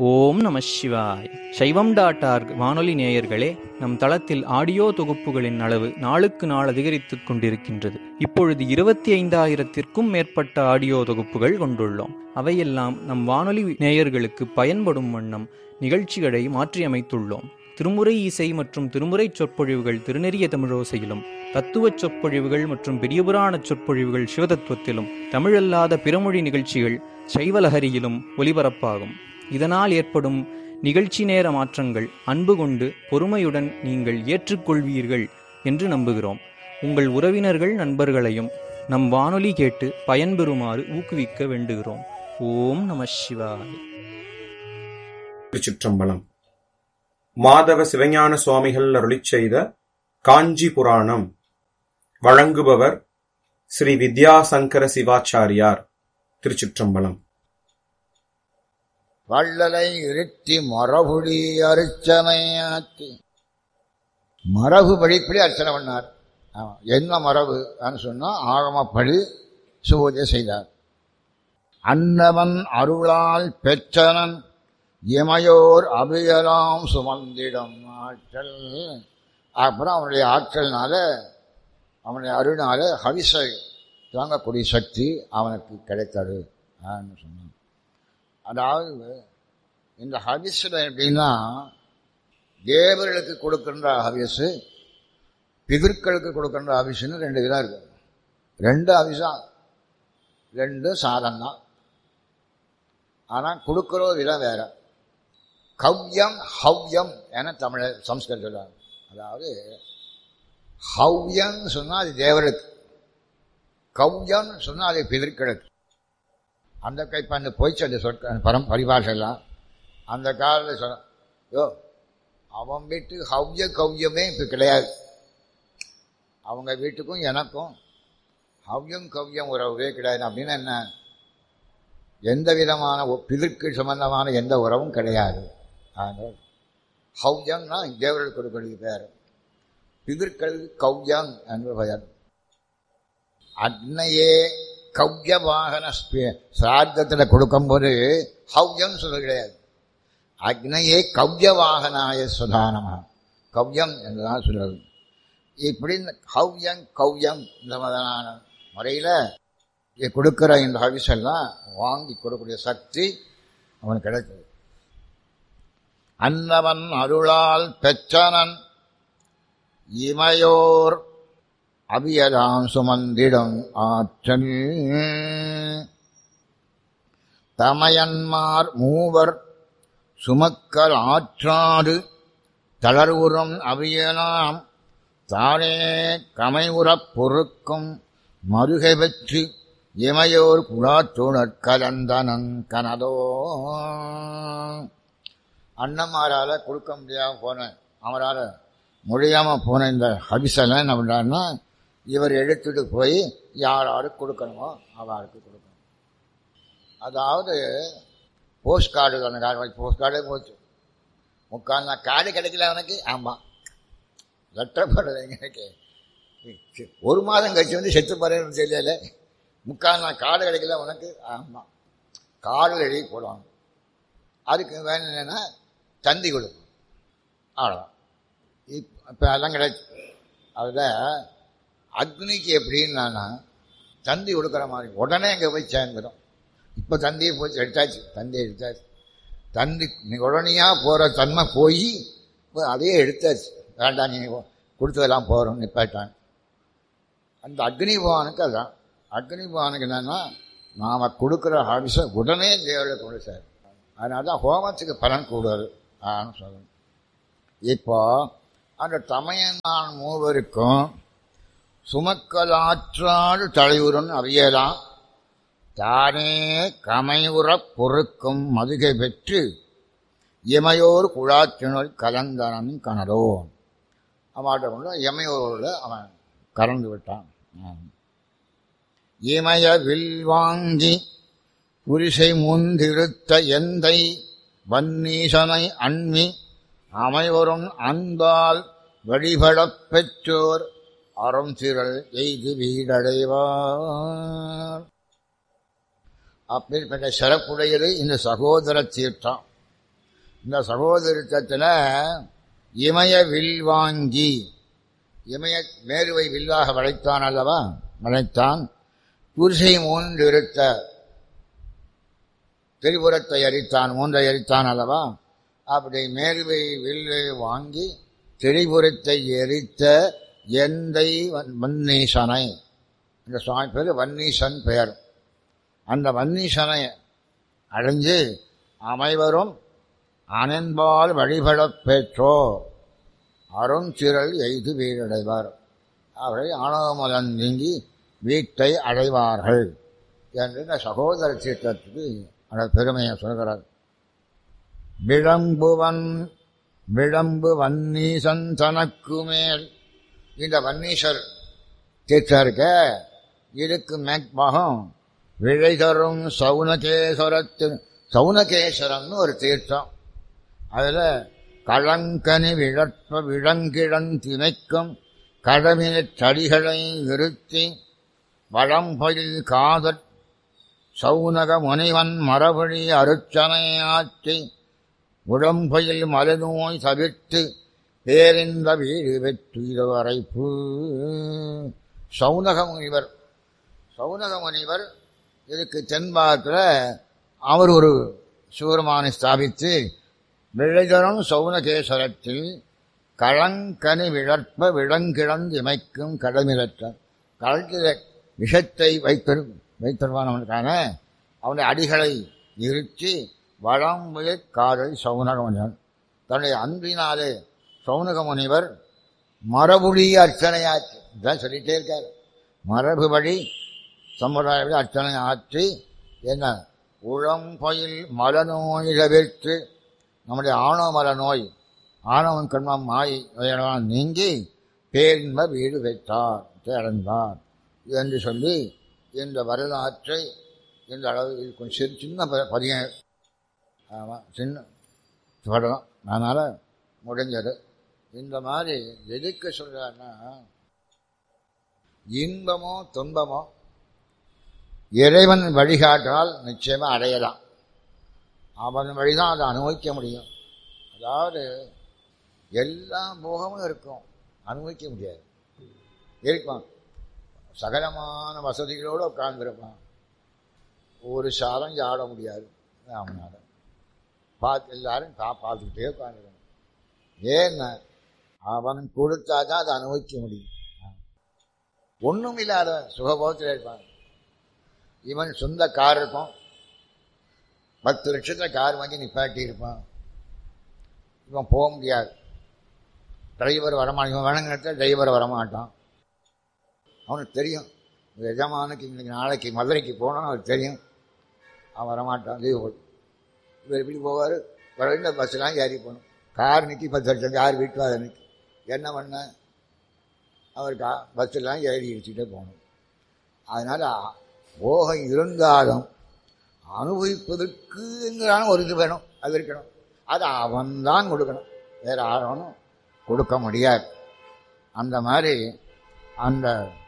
ஓம் நம சிவாய் சைவம் டாட் ஆர்க் வானொலி நேயர்களே நம் தளத்தில் ஆடியோ தொகுப்புகளின் அளவு நாளுக்கு நாள் அதிகரித்துக் கொண்டிருக்கின்றது இப்பொழுது இருபத்தி ஐந்தாயிரத்திற்கும் மேற்பட்ட ஆடியோ தொகுப்புகள் கொண்டுள்ளோம் அவையெல்லாம் நம் வானொலி நேயர்களுக்கு பயன்படும் வண்ணம் நிகழ்ச்சிகளை மாற்றியமைத்துள்ளோம் திருமுறை இசை மற்றும் திருமுறை சொற்பொழிவுகள் திருநெறிய தமிழோசையிலும் தத்துவச் சொற்பொழிவுகள் மற்றும் பெரியபுராண சொற்பொழிவுகள் சிவதத்துவத்திலும் தமிழல்லாத பிறமொழி நிகழ்ச்சிகள் சைவலஹரியிலும் ஒலிபரப்பாகும் இதனால் ஏற்படும் நிகழ்ச்சி நேர மாற்றங்கள் அன்பு கொண்டு பொறுமையுடன் நீங்கள் ஏற்றுக்கொள்வீர்கள் என்று நம்புகிறோம் உங்கள் உறவினர்கள் நண்பர்களையும் நம் வானொலி கேட்டு பயன்பெறுமாறு ஊக்குவிக்க வேண்டுகிறோம் ஓம் நம சிவாய் திருச்சிற்றம்பலம் மாதவ சிவஞான சுவாமிகள் அருளிச் செய்த காஞ்சி புராணம் வழங்குபவர் ஸ்ரீ வித்யாசங்கர சிவாச்சாரியார் திருச்சிற்றம்பலம் வள்ளலை இருத்தி மரபுடி அர்ச்சனையாத்தி மரபு படிப்படி அர்ச்சனை பண்ணார் ஆமா. என்ன மரபு சொன்னா ஆகமப்படி சுபூஜை செய்தார் அன்னவன் அருளால் பெற்றனன் இமையோர் அபியலாம் சுமந்திடம் ஆற்றல் அப்புறம் அவனுடைய ஆற்றல்னால அவனுடைய அருளால ஹவிசை தாங்கக்கூடிய சக்தி அவனுக்கு கிடைத்தது ஆன்னு சொன்னான் அதாவது இந்த ஹவிஸில் எப்படின்னா தேவர்களுக்கு கொடுக்கின்ற ஹவிஸு பிதர்களுக்கு கொடுக்கின்ற ஹவிஸ்னு ரெண்டு விதம் இருக்கு ரெண்டு ஹவிஸா ரெண்டு சாதம் தான் ஆனால் கொடுக்குற விதம் வேற கவ்யம் ஹவ்யம் என தமிழ சம்ஸ்கிருதம் சொல்லுவாங்க அதாவது ஹவ்யம் சொன்னால் அது தேவருக்கு கவ்யம் சொன்னால் அது பிதர்களுக்கு அந்த கைப்ப அந்த போய் அந்த சொற்க பரம் பரிபாஷெல்லாம் அந்த காலத்தில் சொன்ன யோ அவன் வீட்டு ஹவ்ய கவ்யமே இப்போ கிடையாது அவங்க வீட்டுக்கும் எனக்கும் ஹவ்யம் கவ்யம் உறவே கிடையாது அப்படின்னா என்ன எந்த விதமான ஒ- பிதற்கு சம்பந்தமான எந்த உறவும் கிடையாது அதனால் ஹவ்யம்னா தேவர்கள் கொடுக்கக்கூடிய பேர் பிதர்கள் கவ்யம் என்ற பெயர் அன்னையே கவ்ய வாகன சிரார்த்தத்தில் கொடுக்கும்போது ஹவ்யம் சொல்ல கிடையாது அக்னையே கவ்ய வாகனாய சுதானமா கவ்யம் என்றுதான் சொல்றது இப்படி இந்த ஹவ்யம் கவ்யம் இந்த மாதிரியான முறையில் கொடுக்கிற இந்த ஹவிஸ் எல்லாம் வாங்கி கொடுக்கக்கூடிய சக்தி அவனுக்கு கிடைக்குது அன்னவன் அருளால் பெற்றனன் இமையோர் அபியதாம் சுமந்திடம் ஆற்றல் தமையன்மார் மூவர் சுமக்கல் ஆற்றாது தளர்வுறும் அவியலாம் தானே கமைவுறப் பொறுக்கும் மருகை பெற்று இமையோர் குழாத்தோழற் கலந்தனன் கனதோ அண்ணன்மாரால கொடுக்க முடியாம போன அவரால் முடியாம போன இந்த ஹபிசெல்லாம் என்ன பண்றாருன்னா இவர் எடுத்துட்டு போய் யார் யாருக்கு கொடுக்கணுமோ அவருக்கு கொடுக்கணும் அதாவது போஸ்ட் கார்டு அந்த கார்டு போஸ்ட் கார்டே போச்சு முக்கால் நான் கார்டு கிடைக்கல அவனுக்கு ஆமாம் லெட்டர் போடுறது எனக்கு ஒரு மாதம் கழிச்சு வந்து செத்து போறேன்னு தெரியல முக்கால் நான் கார்டு கிடைக்கல உனக்கு ஆமாம் கார்டு எழுதி போடுவாங்க அதுக்கு வேணும் என்னன்னா தந்தி கொடுக்கும் அவ்வளோதான் இப் இப்போ அதெல்லாம் கிடையாது அதில் அக்னிக்கு எப்படின்னா தந்தி கொடுக்குற மாதிரி உடனே அங்கே போய் சேர்ந்துடும் இப்போ தந்தியை போய் எடுத்தாச்சு தந்தியை எடுத்தாச்சு தந்தி நீ உடனேயாக போகிற தன்மை போய் இப்போ அதையே எடுத்தாச்சு வேண்டாம் நீ கொடுத்ததெல்லாம் போகிறோம் நிப்பாட்டான் அந்த அக்னி பவானுக்கு அதான் அக்னி பவானுக்கு என்னன்னா நாம் கொடுக்குற ஹாபிஸை உடனே தேவையில் கொண்டு சார் அதனால தான் ஹோமத்துக்கு பலன் கூடுதல் ஆன்னு சொல்லணும் இப்போ அந்த தமையனான் மூவருக்கும் சுமக்கலாற்றாடு தலையுடன் அறியலாம் தானே கமையுறப் பொறுக்கும் மதுகை பெற்று இமையோர் குழாத்தினுள் கலந்தனன் கனடோ அவன்கிட்ட கொண்டு இமையோரோட அவன் கறந்து விட்டான் ஆம். இமய வில் வாங்கி புரிசை முந்திருத்த எந்தை வன்னீசனை அண்மி அமைவரும் அன்பால் வழிபடப் பெற்றோர் அறம் திரள் எய்து வீடடைவார் அப்பேற்பட்ட சிறப்புடையது இந்த சகோதர தீர்த்தம் இந்த சகோதரத்தில் இமய வில் வாங்கி இமய மேருவை வில்லாக வளைத்தான் அல்லவா வளைத்தான் புருஷை மூன்று இருத்த திரிபுரத்தை எரித்தான் மூன்றை எரித்தான் அல்லவா அப்படி மேருவை வில்லை வாங்கி திரிபுரத்தை எரித்த எந்தை வன்னீசனை இந்த சுவாமி பேர் வன்னீசன் பெயர் அந்த வன்னீசனை அடைஞ்சு அமைவரும் அனன்பால் வழிபடப் பெற்றோ அருஞ்சிறல் எய்து வீடடைவார் அவரை ஆணவமலன் நீங்கி வீட்டை அடைவார்கள் என்று இந்த சகோதர சீற்றத்துக்கு அந்த பெருமையை சொல்கிறார் விளம்புவன் விளம்பு வன்னீசன் தனக்கு மேல் இந்த வன்னீசர் தீர்த்தம் இருக்க இதுக்கு மேற்பாகம் விழை தரும் சவுனகேஸ்வரத்து சவுனகேஸ்வரம்னு ஒரு தீர்த்தம் அதில் களங்கனி விழற்ப விளங்கிழன் திணைக்கும் கடமினச் சடிகளை நிறுத்தி வளம்பொழில் காதற் சவுனக முனிவன் மரபடி அருச்சனையாற்றி உடம்பையில் மலநோய் தவிர்த்து பேரிந்த வீடு வெற்றுவரைப்பு சவுனக முனிவர் சவுனக முனிவர் இதுக்கு தென்பாகத்தில் அவர் ஒரு சிவருமானை ஸ்தாபித்து விழைதரும் சவுனகேஸ்வரத்தில் களங்கனி விழற்ப விளங்கிழந்து இமைக்கும் கடமிழற்ற கடற்கிற விஷத்தை வைத்திரு வைத்திருவானவனுக்கான அவனுடைய அடிகளை இருத்தி வளம்புயற் காதல் சவுனக முனிவர் தன்னுடைய அன்பினாலே சவுனக முனிவர் மரபுடி அர்ச்சனையாச்சு இதான் சொல்லிட்டே இருக்கார் மரபுபடி சம்பிரதாயப்படி அர்ச்சனை ஆற்றி என்ன உளம்பயில் மலநோய் தவிர்த்து நம்முடைய ஆணவ மல நோய் ஆணவன் கண்மம் மாய் நோயெல்லாம் நீங்கி பேரின்ப வீடு வைத்தார் அடைந்தார் என்று சொல்லி இந்த வரலாற்றை இந்த அளவு இது கொஞ்சம் சிறு சின்ன ப- பதிகம் ஆமாம் சின்ன படம் அதனால் முடிஞ்சது இந்த மாதிரி எதுக்கு சொல்கிறாருன்னா இன்பமோ துன்பமோ இறைவன் வழிகாட்டால் நிச்சயமாக அடையலாம் அவன் வழிதான் அதை அனுபவிக்க முடியும் அதாவது எல்லா போகமும் இருக்கும் அனுபவிக்க முடியாது இருப்பான் சகலமான வசதிகளோடு உட்கார்ந்துருப்பான் ஒரு சாதம் ஆட முடியாது அவனால பார்த்து எல்லாரும் கா பார்த்துக்கிட்டே உட்காந்துருக்கணும் ஏன்னா அவன் கொடுத்தா தான் அதை அனுபவிக்க முடியும் ஒன்றும் இல்லாத சுகபோகத்தில் இருப்பான் இவன் சொந்த கார் இருக்கும் பத்து லட்சத்தில் கார் வாங்கி நிப்பாட்டி இருப்பான் இவன் போக முடியாது டிரைவர் வரமாட்டான் இவன் வேணுங்கிற இடத்துல டிரைவர் வரமாட்டான் அவனுக்கு தெரியும் இந்த எஜமானுக்கு இன்னைக்கு நாளைக்கு மதுரைக்கு போனான்னு அவனுக்கு தெரியும் அவன் வரமாட்டான் லீவ் போட்டு இவர் எப்படி போவார் வர இந்த பஸ்ஸெலாம் ஏறி போகணும் கார் நிற்கி பத்து லட்சம் கார் வீட்டு அதை நிற்கி என்ன பண்ண அவர் கா பஸ்ஸெல்லாம் ஏறி இடிச்சுட்டே போகணும் அதனால் போகம் இருந்தாலும் அனுபவிப்பதற்குங்கிறான ஒரு இது வேணும் அது இருக்கணும் அது அவன்தான் கொடுக்கணும் வேற யாரும் கொடுக்க முடியாது அந்த மாதிரி அந்த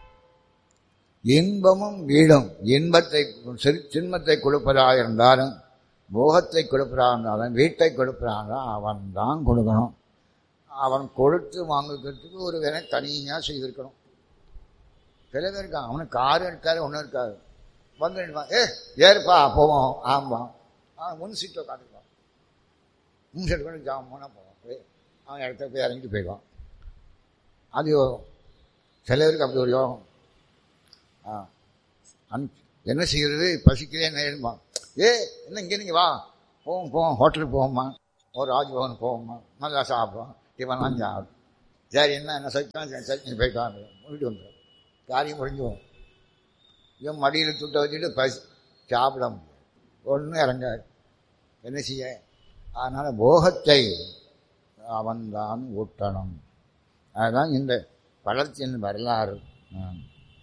இன்பமும் வீடும் இன்பத்தை சிறு சின்மத்தை கொடுப்பதாக இருந்தாலும் போகத்தை கொடுப்பதாக இருந்தாலும் வீட்டை கொடுப்பதாக இருந்தாலும் அவன் தான் கொடுக்கணும் அவன் கொடுத்து வாங்குறதுக்கு ஒரு வேலை தனியாக செய்திருக்கணும் சில பேர் இருக்கான் அவனுக்கு காரும் இருக்காது ஒன்றும் இருக்காது வந்து நின்னுப்பான். ஏ ஏறுப்பா போவோம் ஆமாம் ஆ முன் சீட்டில் உட்காந்துக்குவான் முன் சீட்டு கூட ஜாம் போனால் போவான் போய் அவன் இடத்த போய் இறங்கிட்டு போயிடுவான் அது யோகம் சில பேருக்கு அப்படி ஒரு யோகம் ஆ அன் என்ன செய்கிறது பசிக்கிறேன் நேருமா ஏ என்ன இங்கே நீங்கள் வா போவோம் போவோம் ஹோட்டலுக்கு போவோம்மா ஒரு ராஜ்பவன் போவோம்மா நல்லா சாப்பிடுவோம் டிஃபன்லாம் சாப்பிடும் சரி என்ன என்ன சைக்கிள் சட்னி போயிட்டு வாங்க வீட்டு வந்துடும் காரியம் முடிஞ்சுவோம் இவன் மடியில் துட்ட வச்சுட்டு பசி சாப்பிட முடியாது ஒன்றும் இறங்காது என்ன செய்ய அதனால் போகத்தை அவன்தான் ஊட்டணும் அதுதான் இந்த பழத்தின் வரலாறு ஆம்.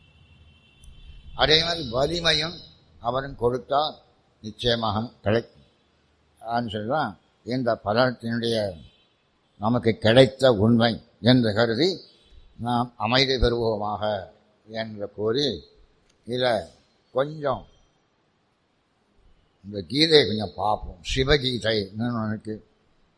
அதே மாதிரி வலிமையும் அவன் கொடுத்தால் நிச்சயமாக கிடைக்கும் ஆன்னு சொல்லலாம் இந்த பலத்தினுடைய நமக்கு கிடைத்த உண்மை என்று கருதி நாம் அமைதி பெறுவோமாக என்று கூறி இதில் கொஞ்சம் இந்த கீதையை கொஞ்சம் பார்ப்போம் சிவகீதை ஒன்று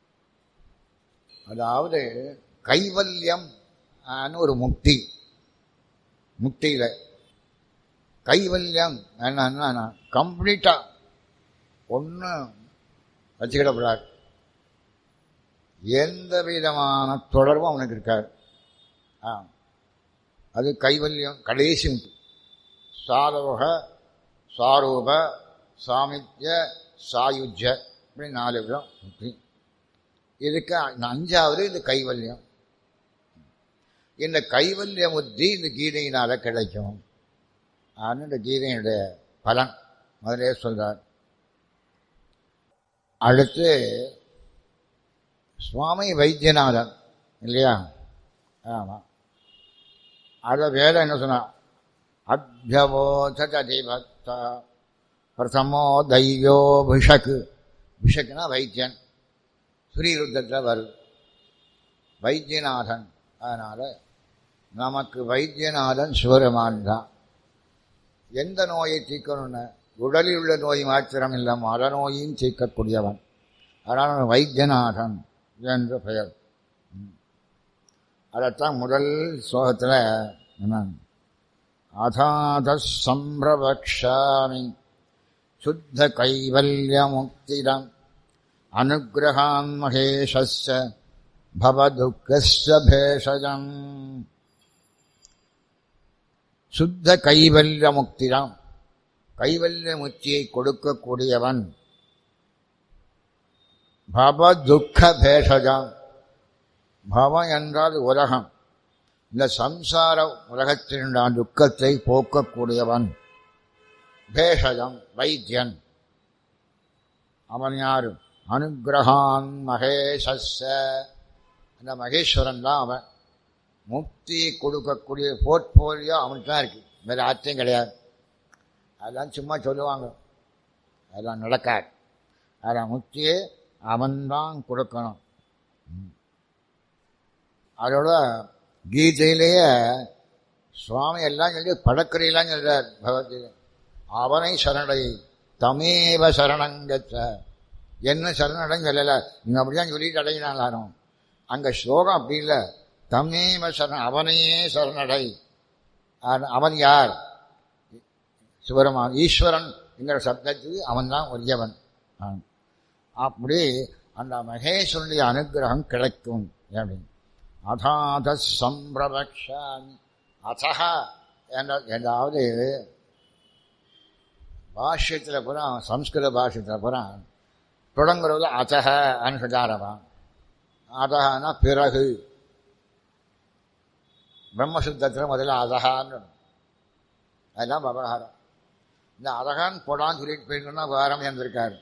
அதாவது கைவல்யம் ஆன்னு ஒரு முக்தி முக்தியில் கைவல்யம் என்னன்னா கம்ப்ளீட்டாக ஒன்றும் வச்சுக்கிடப்படாது எந்த விதமான தொடர்பும் அவனுக்கு இருக்காது ஆ அது கைவல்யம் கடைசி முக்தி சாரோக சாரூப சாமித்ய சாயுஜ்ய இப்படி நாலு விதம் முக்தி இதுக்கு அஞ்சாவது இந்த கைவல்யம் இந்த கைவல்ய புத்தி இந்த கீதையினால கிடைக்கும் ஆன்னு இந்த கீதையினுடைய பலன் முதலே சொல்றார் அடுத்து சுவாமி வைத்தியநாதன் இல்லையா ஆமாம் அதை வேற என்ன சொன்னா அபியவோததிபக்த பிரதமோ தைவோ விஷக்கு விஷக்குனா வைத்தியன் ஸ்ரீருத்தத்தில் வருது வைத்தியநாதன் அதனால் நமக்கு வைத்தியநாதன் சிவருமான் தான் எந்த நோயை தீர்க்கணும்னு உடலில் உள்ள நோய் மாத்திரம் இல்லை மரநோயும் தீர்க்கக்கூடியவன் அதனால் வைத்தியநாதன் என்று பெயர் அதைத்தான் முதல் ஸ்லோகத்தில் என்ன அதாத சம்பிரபக்ஷாமி சுத்த கைவல்யமுக்திடம் அனுகிரகான் மகேஷஸ்ய பவதுக்கஸ்ய பேஷஜம் சுத்த கைவல்ய முக்திடம் கைவல்ய முக்தியை கொடுக்கக்கூடியவன் பவ துக்க பேஷஜம் பவம் என்றால் உலகம் இந்த சம்சார உலகத்தினுடைய துக்கத்தை போக்கக்கூடியவன் பேஷஜம் வைத்தியன் அவன் யாரு அனுகிரகான் மகேஷஸ்ஸ அந்த மகேஸ்வரன் தான் அவன் முக்தி கொடுக்கக்கூடிய போர்ட்போலியோ அவனுக்கு தான் இருக்கு வேற ஆச்சரியம் கிடையாது அதெல்லாம் சும்மா சொல்லுவாங்க அதெல்லாம் நடக்காது அதில் முக்தியை அவன்தான் கொடுக்கணும் அதோட கீதையிலேயே சுவாமி எல்லாம் சொல்லி படக்கரையெல்லாம் சொல்றார் பகவத்கீதை அவனை சரணடை தமேவ சரணங்கச்ச என்ன சரணடைன்னு சொல்லலை நீங்க அப்படிதான் சொல்லிட்டு அடையினாலும் அங்க ஸ்லோகம் அப்படி இல்லை தமேவ சரண அவனையே சரணடை அவன் யார் சிவருமான் ஈஸ்வரன் என்கிற சப்தத்துக்கு அவன் தான் உரியவன் அப்படி அந்த மகேஸ்வரனுடைய அனுகிரகம் கிடைக்கும் அப்படின்னு அதாத சம்பிரபக்ஷாமி அதா என்ற ஏதாவது பாஷ்யத்தில் பூரா சம்ஸ்கிருத பாஷ்யத்தில் பூரா தொடங்குறது அதக அனுசதாரவா அதகனா பிறகு பிரம்மசுத்தத்தில் முதல்ல அதகான்னு அதுதான் விவகாரம் இந்த அதகான் போடான்னு சொல்லிட்டு போயிருக்கோம்னா விவகாரம் இருந்திருக்காரு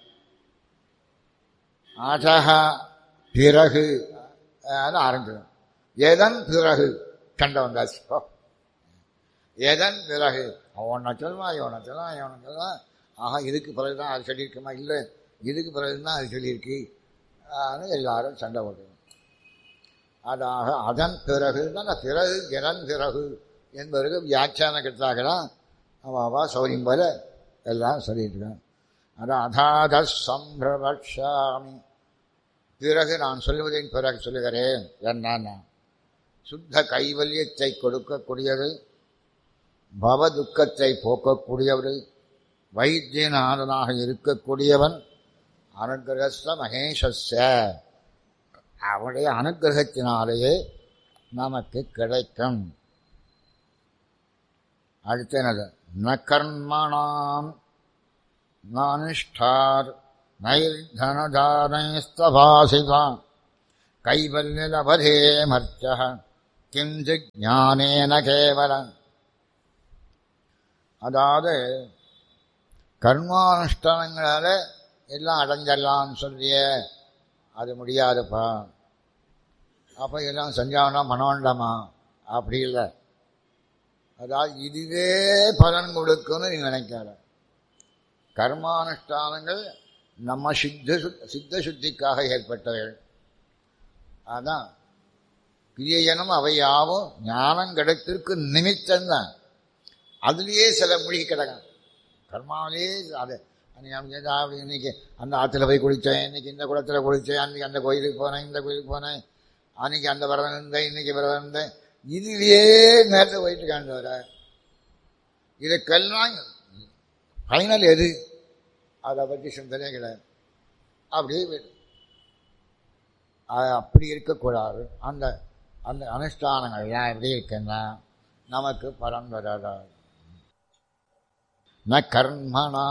அதகா பிறகு ஆரம்பிச்சிடும் எதன் பிறகு கண்ட வந்தாச்சு எதன் பிறகு அவனை சொல்லுவான் இவனை சொல்லுவான் இவனை சொல்லுவான் ஆஹா இதுக்கு பிறகு தான் அது சொல்லியிருக்குமா இல்லை இதுக்கு பிறகு தான் அது சொல்லியிருக்கு எல்லாரும் சண்டை போடுவோம் அதாக அதன் பிறகு தான் பிறகு எதன் பிறகு என்பதற்கு வியாக்கியான கெட்டாக்கலாம் அவா சௌரியம் போல எல்லாம் சொல்லிட்டு இருக்கான் அதான் அதாத சம்பிரபக்ஷாமி பிறகு நான் சொல்லுவதின் பிறகு சொல்லுகிறேன் என்னன்னா சுத்த கைவல்யத்தை கொடுக்கக்கூடியது பவ துக்கத்தை போக்கக்கூடியவர் வைத்தியநாதனாக இருக்கக்கூடியவன் அனுகிரகஸ்த மகேஷஸ்ய அவனுடைய அனுகிரகத்தினாலேயே நமக்கு கிடைக்கும் அடுத்து என்னது ந கர்மணாம் நானிஷ்டார் நைர்தனதானைஸ்தபாசிதான் கைவல்யலபதே மர்த்திய கிஞ்சு ஞானேன கேவலம் அதாவது கர்மானுஷ்டானங்களால எல்லாம் அடைஞ்சிடலாம்னு சொல்றிய அது முடியாதுப்பா அப்போ எல்லாம் செஞ்சாங்கன்னா மனோண்டமா அப்படி இல்லை அதாவது இதுவே பலன் கொடுக்கும்னு நீ நினைக்காத கர்மானுஷ்டானங்கள் நம்ம சித்த சித்த சுத்திக்காக ஏற்பட்டவைகள் அதான் கிரியனும் அவையாவும் ஞானம் கிடைத்திருக்கு நிமித்தம்தான் அதுலேயே சில மூழ்கி கிடக்கும் கர்மாவிலே அது இன்னைக்கு அந்த ஆற்றுல போய் குளித்தேன் இன்னைக்கு இந்த குளத்தில் குளித்தேன் அன்னைக்கு அந்த கோயிலுக்கு போனேன் இந்த கோயிலுக்கு போனேன் அன்னைக்கு அந்த விரதம் இருந்தேன் இன்னைக்கு விரதம் இருந்தேன் இதுலயே நேரத்தை போயிட்டு இருக்கான்னு வர இதுக்கெல்லாம் ஃபைனல் எது அதை பற்றி சிந்தனையே கிடையாது அப்படியே போயிடும். அது அப்படி இருக்கக்கூடாது அந்த அந்த அனுஷ்டானங்கள்லாம் எப்படி இருக்குன்னா நமக்கு பலன் வராதா ந கர்மணா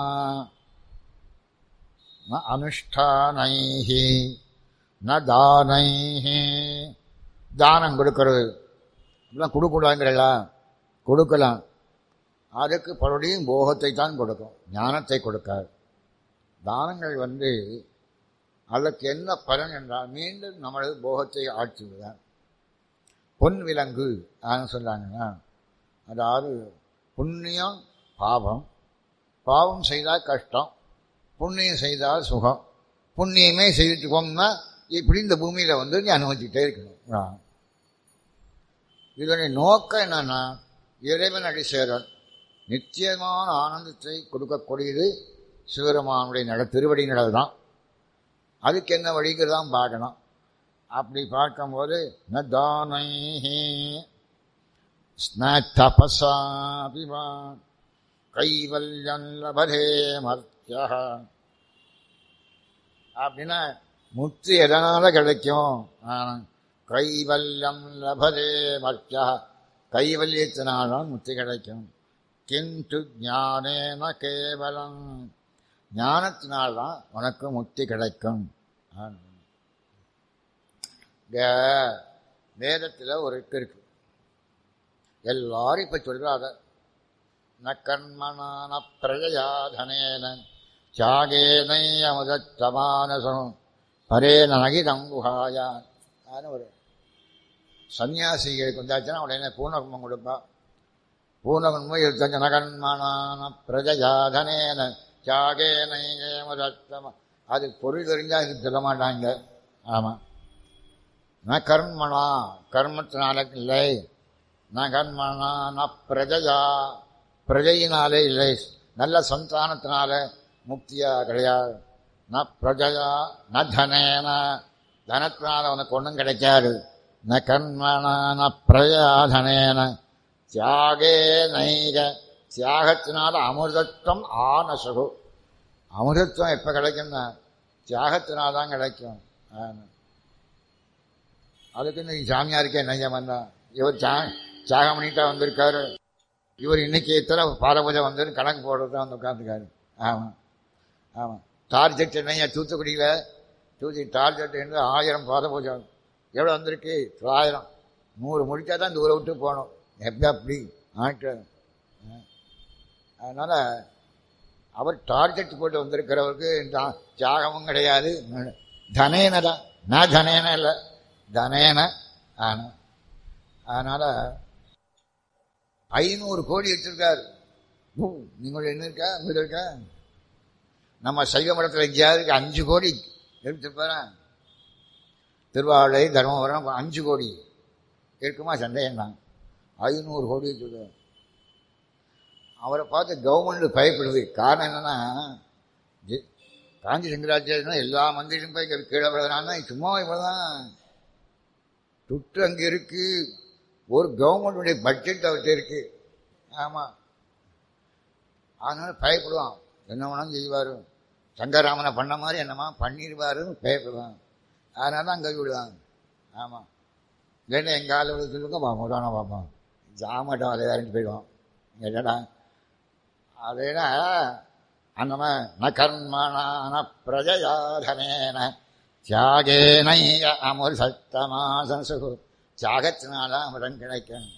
ந அனுஷ்டானைஹி ந தானைஹி தானம் கொடுக்கறது இப்படிலாம் கொடுக்கூடாங்கிறல்ல கொடுக்கலாம் அதுக்கு பலருடையும் போகத்தை தான் கொடுக்கும் ஞானத்தை கொடுக்காது தானங்கள் வந்து அதற்கு என்ன பலன் என்றால் மீண்டும் நம்மளது போகத்தை ஆட்சிவிதான் பொன் விலங்கு ஆன்னு சொல்றாங்கன்னா அதாவது புண்ணியம் பாவம் பாவம் செய்தால் கஷ்டம் புண்ணியம் செய்தால் சுகம் புண்ணியமே செய்துட்டு போகணும்னா இப்படி இந்த பூமியில் வந்து நீ அனுபவிச்சுட்டே இருக்கணும் ஆ. இதனுடைய நோக்கம் என்னன்னா இறைவன் அடி சேரல் நிச்சயமான ஆனந்தத்தை கொடுக்கக்கூடியது சிவருமானுடைய நட திருவடி நடல் தான் அதுக்கு என்ன வழிங்கிறதான் பார்க்கணும் அப்படி பார்க்கும்போது ந தானைஹி ஸ்ன தபசாபிவா கைவல்யம் லபதே மர்த்தியா அப்படின்னா முக்தி எதனால கிடைக்கும் ஆ, கைவல்யம் லபதே மர்த்தியா கைவல்யத்தினால்தான் முக்தி கிடைக்கும் கிந்து ஞானேன கேவலம் ஞானத்தினால்தான் உனக்கு முக்தி கிடைக்கும் ஆ. இங்க வேதத்தில் ஒரு இது இருக்கு எல்லாரும் இப்ப சொல்றாத ந கர்மணான பிரஜயாதனேன தியாகேனை அமுதமானசம் பரேன நகிதம் குஹாயான் ஒரு சன்னியாசிகளுக்கு வந்தாச்சுன்னா உடனே பூர்ணகுமம் கொடுப்பா பூர்ணகுமம் இருபத்தஞ்சு நகன்மனான பிரஜயாதனேன தியாகேனை அமுதத்தம அது பொருள் தெரிஞ்சா இது சொல்ல மாட்டாங்க ஆமாம் ந கர்மணா கர்மத்தினால இல்லை ந கர்மணா ந பிரஜையா பிரஜையினாலே இல்லை நல்ல சந்தானத்தினால முக்தியா கிடையாது ந பிரஜையா ந தனேன தனத்தினால உனக்கு ஒன்றும் கிடைக்காது ந கர்மணா ந பிரஜா தனேன தியாகே நைக தியாகத்தினால அமிர்தத்துவம் ஆனசகு அமிர்தத்துவம் எப்போ கிடைக்கும்னா தியாகத்தினால தான் கிடைக்கும் ஆனா. அதுக்கு இன்னைக்கு சாமியாருக்கே நையம் வந்தான் இவர் சா தியாகம் பண்ணிட்டா வந்திருக்காரு இவர் இன்னைக்கு இத்தனை பாரபூஜை வந்து கணக்கு போடுறது தான் வந்து உட்காந்துருக்காரு ஆமாம் ஆமாம் டார்ஜெட் என்னையா தூத்துக்குடியில் தூத்தி டார்ஜெட் என்று ஆயிரம் பாத பூஜை எவ்வளோ வந்திருக்கு தொள்ளாயிரம் நூறு முடிச்சா தான் தூரம் விட்டு போகணும் எப்படி அப்படி ஆட்டு அதனால் அவர் டார்கெட் போட்டு வந்திருக்கிறவருக்கு தா- தியாகமும் கிடையாது தனேன தான் நான் தனேன இல்லை தனேன ஆனா அதனால ஐநூறு கோடி வச்சிருக்காரு ஊ, நீங்கள் என்ன இருக்கா இங்க இருக்கா நம்ம சைவ மடத்தில் எங்கேயாவது அஞ்சு கோடி எடுத்துருப்பாரன் திருவாரூரை தர்மபுரம் அஞ்சு கோடி இருக்குமா சந்தேகம் தான் ஐநூறு கோடி வச்சிருக்காரு அவரை பார்த்து கவர்மெண்ட் பயப்படுது காரணம் என்னன்னா ஜி- காஞ்சி சங்கராச்சாரியனா எல்லா மந்திரியும் போய் இங்க கீழே விழுதுனா சும்மா இவ்வளவுதான் துட்டு அங்கே இருக்கு ஒரு கவர்மெண்டுடைய பட்ஜெட் அவர்கிட்ட இருக்கு ஆமா அதனால பயப்படுவான் என்ன வேணாலும் செய்வார் சங்கராமனை பண்ண மாதிரி என்னமா பண்ணிடுவாருன்னு பயப்படுவான் அதனால தான் அங்கே விடுவாங்க ஆமாம் இல்லைன்னா எங்கள் ஆள் விட சொல்லுங்க பார்ப்போம் தானே பார்ப்போம் ஜாமட்டம் அதை இறங்கி போயிடுவோம் என்னடா அதேனா அந்த மாதிரி ந கர்மணான பிரஜயாதனேன தியாகேனைய அமுர் சத்தமாசு தியாகத்தினால அமிர்தம் கிடைக்கும்